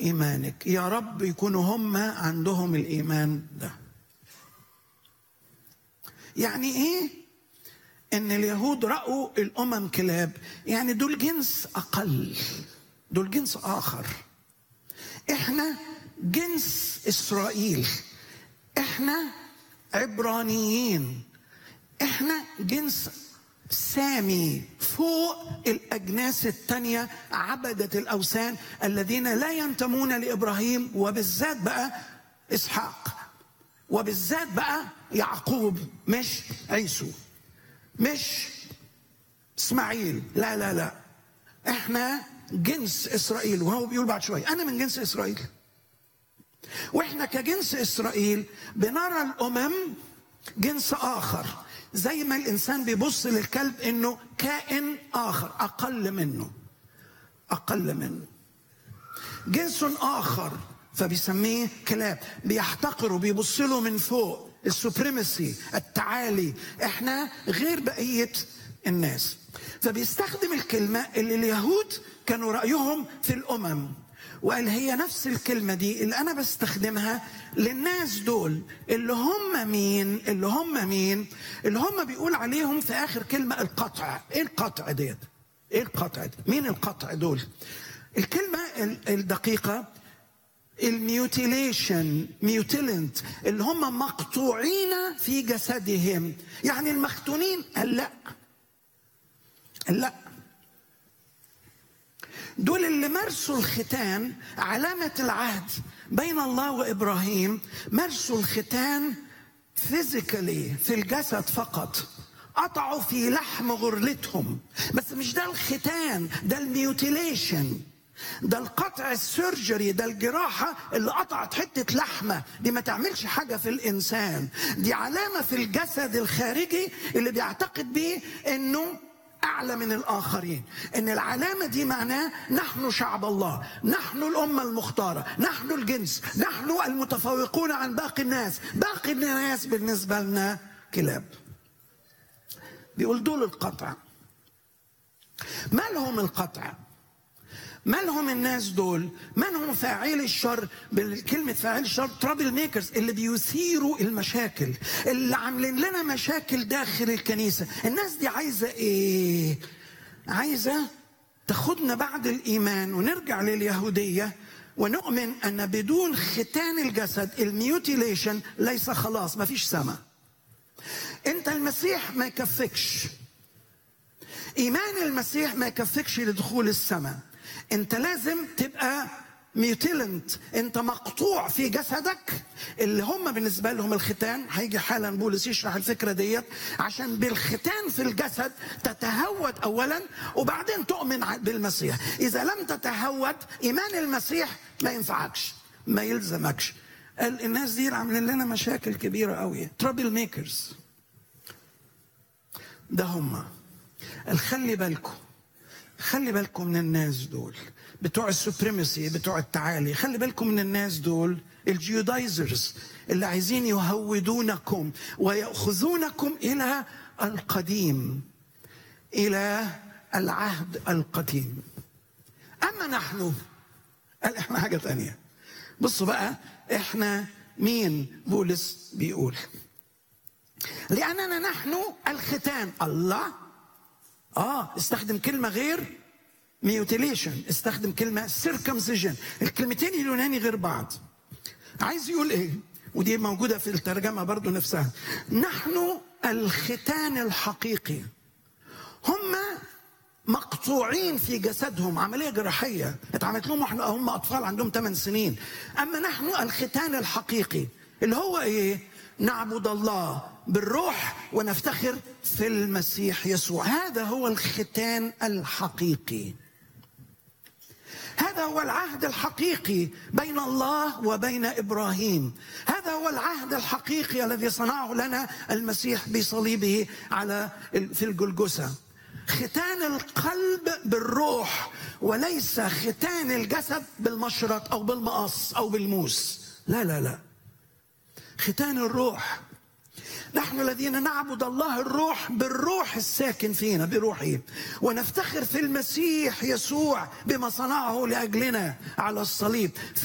ايمانك يا رب يكونوا هم عندهم الايمان ده يعني ايه ان اليهود راوا الامم كلاب يعني دول جنس اقل دول جنس اخر احنا جنس اسرائيل احنا عبرانيين احنا جنس سامي فوق الاجناس التانية عبدة الاوثان الذين لا ينتمون لابراهيم وبالذات بقى اسحاق وبالذات بقى يعقوب مش عيسو مش اسماعيل لا لا لا احنا جنس اسرائيل وهو بيقول بعد شويه انا من جنس اسرائيل واحنا كجنس اسرائيل بنرى الامم جنس اخر زي ما الانسان بيبص للكلب انه كائن اخر اقل منه اقل منه جنس اخر فبيسميه كلاب بيحتقروا بيبص له من فوق السوبريمسي التعالي احنا غير بقيه الناس فبيستخدم الكلمه اللي اليهود كانوا رايهم في الامم وقال هي نفس الكلمة دي اللي أنا بستخدمها للناس دول اللي هم مين اللي هم مين اللي هم بيقول عليهم في آخر كلمة القطع إيه القطع ديت إيه القطع دي مين القطع دول الكلمة الدقيقة الميوتيليشن ميوتيلنت اللي هم مقطوعين في جسدهم يعني المختونين قال لا قال لا دول اللي مارسوا الختان علامة العهد بين الله وإبراهيم مارسوا الختان فيزيكالي في الجسد فقط قطعوا في لحم غرلتهم بس مش ده الختان ده الميوتيليشن ده القطع السيرجري ده الجراحة اللي قطعت حتة لحمة دي ما تعملش حاجة في الإنسان دي علامة في الجسد الخارجي اللي بيعتقد بيه إنه أعلى من الآخرين إن العلامة دي معناه نحن شعب الله نحن الأمة المختارة نحن الجنس نحن المتفوقون عن باقي الناس باقي الناس بالنسبة لنا كلاب بيقول دول القطع ما لهم القطع ما لهم الناس دول من هم فاعلي الشر بالكلمة فاعلي الشر ترابل ميكرز اللي بيثيروا المشاكل اللي عاملين لنا مشاكل داخل الكنيسة الناس دي عايزة ايه عايزة تاخدنا بعد الإيمان ونرجع لليهودية ونؤمن أن بدون ختان الجسد الميوتيليشن ليس خلاص ما فيش سماء انت المسيح ما يكفكش ايمان المسيح ما يكفكش لدخول السماء انت لازم تبقى ميوتيلنت انت مقطوع في جسدك اللي هم بالنسبه لهم الختان هيجي حالا بولس يشرح الفكره ديت عشان بالختان في الجسد تتهود اولا وبعدين تؤمن بالمسيح اذا لم تتهود ايمان المسيح ما ينفعكش ما يلزمكش قال الناس دي عاملين لنا مشاكل كبيره قوي ترابل ميكرز ده هم قال خلي بالكم خلي بالكم من الناس دول بتوع السوبريمسي بتوع التعالي خلي بالكم من الناس دول الجيودايزرز اللي عايزين يهودونكم ويأخذونكم إلى القديم إلى العهد القديم أما نحن قال إحنا حاجة تانية بصوا بقى إحنا مين بولس بيقول لأننا نحن الختان الله اه استخدم كلمه غير ميوتيليشن استخدم كلمه سيركمسيجن الكلمتين اليوناني غير بعض عايز يقول ايه ودي موجوده في الترجمه برضو نفسها نحن الختان الحقيقي هم مقطوعين في جسدهم عمليه جراحيه اتعملت لهم واحنا هم اطفال عندهم 8 سنين اما نحن الختان الحقيقي اللي هو ايه نعبد الله بالروح ونفتخر في المسيح يسوع هذا هو الختان الحقيقي هذا هو العهد الحقيقي بين الله وبين ابراهيم هذا هو العهد الحقيقي الذي صنعه لنا المسيح بصليبه على في الجلجسه ختان القلب بالروح وليس ختان الجسد بالمشرط او بالمقص او بالموس لا لا لا ختان الروح نحن الذين نعبد الله الروح بالروح الساكن فينا بروحه ونفتخر في المسيح يسوع بما صنعه لاجلنا على الصليب